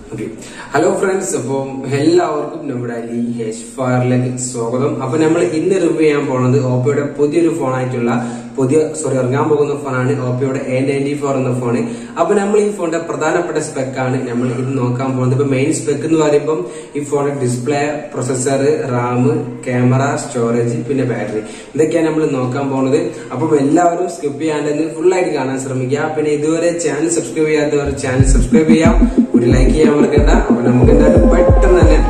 okay hello friends അപ്പം എല്ലാവർക്കും നമ്മുടെ ഈ ഹെച്ച് ഫാറിലേക്ക് സ്വാഗതം അപ്പൊ നമ്മൾ ഇന്ന് റിവ്യൂ ചെയ്യാൻ പോണത് ഓപ്പോയുടെ പുതിയൊരു ഫോണായിട്ടുള്ള പുതിയ സോറി ഇറങ്ങാൻ പോകുന്ന ഫോണാണ് ഓപ്പോയുടെ എ നയൻറ്റി ഫോർ എന്ന ഫോണ് അപ്പൊ നമ്മൾ ഈ ഫോണിന്റെ പ്രധാനപ്പെട്ട സ്പെക് ആണ് നമ്മൾ ഇത് നോക്കാൻ പോകുന്നത് ഇപ്പൊ മെയിൻ സ്പെക് എന്ന് പറയുമ്പോൾ ഈ ഫോണിന്റെ display processor RAM camera storage പിന്നെ ബാറ്ററി ഇതൊക്കെയാണ് നമ്മൾ നോക്കാൻ പോകുന്നത് അപ്പം എല്ലാവരും സ്കിപ്പ് ചെയ്യാണ്ടെന്ന് ഫുൾ ആയിട്ട് കാണാൻ ശ്രമിക്കുക പിന്നെ ഇതുവരെ ചാനൽ സബ്സ്ക്രൈബ് ചെയ്യാത്തവർ ചാനൽ സബ്സ്ക്രൈബ് ചെയ്യാം ഒരു ലൈക്ക് ചെയ്യാൻ മറക്കണ്ട അപ്പൊ നമുക്ക് എന്തായാലും പെട്ടെന്ന് തന്നെ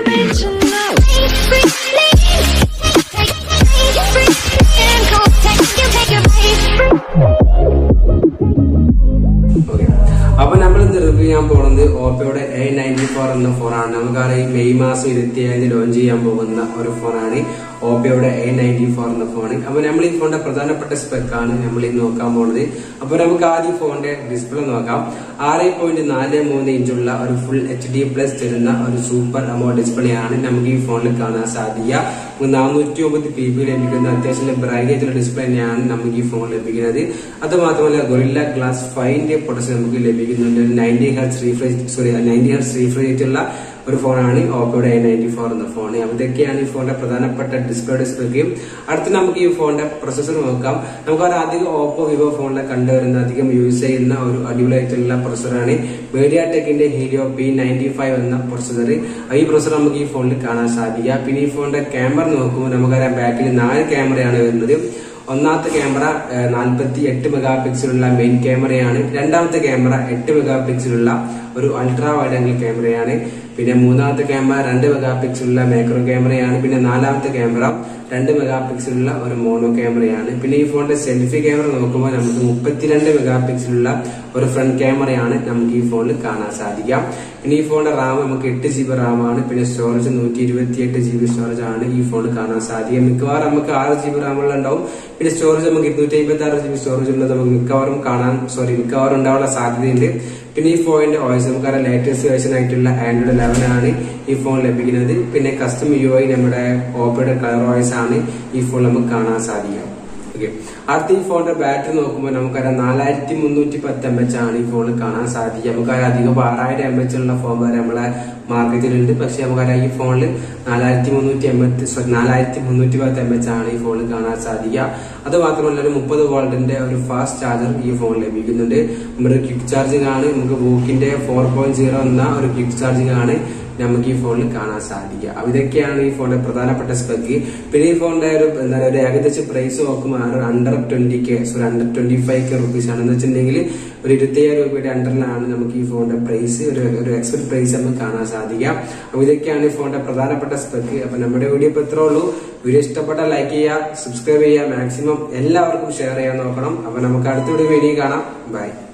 ഓക്കെ അപ്പൊ നമ്മൾ ഇന്ന് റിവ്യൂ ചെയ്യാൻ പോകുന്നത് ഓപ്പോയുടെ എ നയൻറ്റി ഫോർ എന്ന ഫോണാണ് നമുക്കറിയാം ഈ മെയ് മാസം ഇരുപത്തി ഏഴിന് ലോഞ്ച് ചെയ്യാൻ പോകുന്ന ഒരു ഫോണാണ് ഓപ്പോയുടെ എ നയൻറ്റി ഫോർ എന്ന ഫോൺ അപ്പൊ നമ്മൾ ഈ ഫോണിന്റെ പ്രധാനപ്പെട്ട സ്പെക് ആണ് നമ്മൾ ഇന്ന് നോക്കാൻ പോകുന്നത് അപ്പൊ നമുക്ക് ആദ്യം ഫോണിന്റെ ഡിസ്പ്ലേ നോക്കാം ആറ് പോയിന്റ് നാല് മൂന്ന് ഇഞ്ചുള്ള ഒരു ഫുൾ എച്ച് ഡി പ്ലസ് തരുന്ന ഒരു സൂപ്പർ അമോ ഡിസ്പ്ലേ ആണ് നമുക്ക് ഈ ഫോണിൽ കാണാൻ സാധിക്കുക നാനൂറ്റി ഒമ്പത് പി ബി ലഭിക്കുന്ന അത്യാവശ്യം ബ്രൈറ്റ് ആയിട്ടുള്ള ഡിസ്പ്ലേ തന്നെയാണ് നമുക്ക് ഈ ഫോൺ ലഭിക്കുന്നത് അത് മാത്രമല്ല ഗൊറില്ല ഗ്ലാസ് ഫൈവിന്റെ പ്രൊഡക്ഷൻ നമുക്ക് ലഭിക്കുന്നുണ്ട് ninety hertz refresh sorry ninety hertz refresh ആയിട്ടുള്ള ഒരു ഫോണാണ് ഓപ്പോയുടെ എ നയൻറ്റി ഫോർ എന്ന ഫോൺ അതൊക്കെയാണ് ഈ ഫോണിന്റെ പ്രധാനപ്പെട്ട ഡിസ്പ്ലേ ഡിസ്പ്ലേക്കും അടുത്ത് നമുക്ക് ഈ ഫോണിന്റെ പ്രൊസസർ നോക്കാം നമുക്ക് ഒരു അധികം ഓപ്പോ വിവോ ഫോണിലെ കണ്ടുവരുന്ന അധികം യൂസ് ചെയ്യുന്ന ഒരു അടിപൊളിയായിട്ടുള്ള പ്രൊസസറാണ് മീഡിയ ടെക്കിന്റെ ഹീലിയോ പി നയൻറ്റി ഫൈവ് എന്ന പ്രൊസസർ ഈ പ്രൊസസർ നമുക്ക് ഈ ഫോണിൽ കാണാൻ സാധിക്കുക പിന്നെ ഈ ഫോണിന്റെ ക്യാമറ നോക്കുമ്പോൾ നമുക്കറിയാം ബാക്കിൽ നാല് ക്യാമറയാണ് വരുന്നത് ഒന്നാമത്തെ ക്യാമറ നാൽപ്പത്തി എട്ട് മെഗാ പിക്സലുള്ള മെയിൻ ക്യാമറയാണ് രണ്ടാമത്തെ ക്യാമറ എട്ട് മെഗാ പിക്സലുള്ള ഒരു അൾട്രാ വൈഡ് ആംഗിൾ ക്യാമറയാണ് പിന്നെ മൂന്നാമത്തെ ക്യാമറ രണ്ട് മെഗാ പിക്സലുള്ള മാക്രോ ക്യാമറയാണ് പിന്നെ നാലാമത്തെ ക്യാമറ രണ്ട് മെഗാ പിക്സലുള്ള ഒരു മോണോ ക്യാമറയാണ് പിന്നെ ഈ ഫോണിന്റെ സെൽഫി ക്യാമറ നോക്കുമ്പോൾ നമുക്ക് മുപ്പത്തിരണ്ട് മെഗാ പിക്സലുള്ള ഒരു ഫ്രണ്ട് ക്യാമറയാണ് നമുക്ക് ഈ ഫോണിൽ കാണാൻ സാധിക്കാം പിന്നെ ഈ ഫോണിന്റെ റാം നമുക്ക് എട്ട് ജി ബി റാം ആണ് പിന്നെ സ്റ്റോറേജ് നൂറ്റി ഇരുപത്തി എട്ട് ജി ബി സ്റ്റോറേജ് ആണ് ഈ ഫോണിൽ കാണാൻ സാധിക്കുക മിക്കവാറും നമുക്ക് ആറ് ജി ബി റാമുള്ള ഉണ്ടാവും പിന്നെ സ്റ്റോറേജ് നമുക്ക് ഇരുന്നൂറ്റി അമ്പത്തി ആറ് ജി ബി സ്റ്റോറേജ് ഉള്ളത് നമുക്ക് മിക്കവാറും കാണാൻ സോറി മിക്കവാറും ഉണ്ടാവാനുള്ള സാധ്യതയുണ്ട് പിന്നെ ഈ ഫോണിന്റെ ഓയിസ് നമുക്കറിയാം ലേറ്റസ്റ്റ് വേർഷൻ ആയിട്ടുള്ള ആൻഡ്രോയിഡ് ലെവൻ ആണ് ഈ ഫോൺ ലഭിക്കുന്നത് പിന്നെ കസ്റ്റം യു ഐ നമ്മുടെ ഓപ്പയുടെ കളർ ഓയിസ് ആണ് ഈ ഫോൺ നമുക്ക് കാണാൻ സാധിക്കുക ഓക്കെ അടുത്ത ഈ ഫോണിന്റെ ബാറ്ററി നോക്കുമ്പോൾ നമുക്കറിയാം നാലായിരത്തി മുന്നൂറ്റി പത്ത് എം എച്ച് ആണ് ഈ ഫോണിൽ കാണാൻ സാധിക്കുക നമുക്കറിയാം അധികം ആറായിരം എം എച്ച് ഉള്ള ഫോൺ വരെ നമ്മളെ മാർക്കറ്റിലുണ്ട് പക്ഷെ നമുക്കറിയാം ഈ ഫോണിൽ നാലായിരത്തി മുന്നൂറ്റി എം എച്ച് സോറി നാലായിരത്തി മുന്നൂറ്റി പത്ത് എം എച്ച് ആണ് ഈ ഫോണിൽ കാണാൻ സാധിക്കുക അത് മാത്രമല്ല ഒരു മുപ്പത് വോൾട്ടിന്റെ ഒരു ഫാസ്റ്റ് ചാർജർ ഈ ഫോൺ ലഭിക്കുന്നുണ്ട് നമ്മുടെ ക്വിക്ക് ചാർജിംഗ് ആണ് നമുക്ക് ബൂക്കിന്റെ ഫോർ പോയിന്റ് സീറോ എന്ന ഒരു ക്വിക്ക് ചാർജിംഗ് ആണ് നമുക്ക് ഈ ഫോണിൽ കാണാൻ സാധിക്കുക അപ്പൊ ഇതൊക്കെയാണ് ഈ ഫോണിന്റെ പ്രധാനപ്പെട്ട സ്പെക്ക് പിന്നെ ഈ ഫോണിന്റെ ഒരു എന്താ പറയുക ഒരു ഏകദേശം പ്രൈസ് നോക്കുമ്പോൾ ഒരു under twenty K sorry under twenty five K rupees ആണെന്ന് വെച്ചിട്ടുണ്ടെങ്കിൽ ഒരു ഇരുപത്തിയ്യായിരം രൂപയുടെ അണ്ടറിലാണ് നമുക്ക് ഈ ഫോണിന്റെ പ്രൈസ് ഒരു ഒരു എക്സ്പെക്ട് പ്രൈസ് നമുക്ക് കാണാൻ സാധിക്കുക അപ്പൊ ഇതൊക്കെയാണ് ഈ ഫോണിന്റെ പ്രധാനപ്പെട്ട സ്പെക്ക് അപ്പൊ നമ്മുടെ വീഡിയോ ഇപ്പൊ ഇത്രേ ഉള്ളൂ വീഡിയോ ഇഷ്ടപ്പെട്ട ലൈക്ക് ചെയ്യുക സബ്സ്ക്രൈബ് ചെയ്യുക മാക്സിമം എല്ലാവർക്കും ഷെയർ ചെയ്യാൻ നോക്കണം അപ്പൊ നമുക്ക് അടുത്ത വീഡിയോ കാണാം ബൈ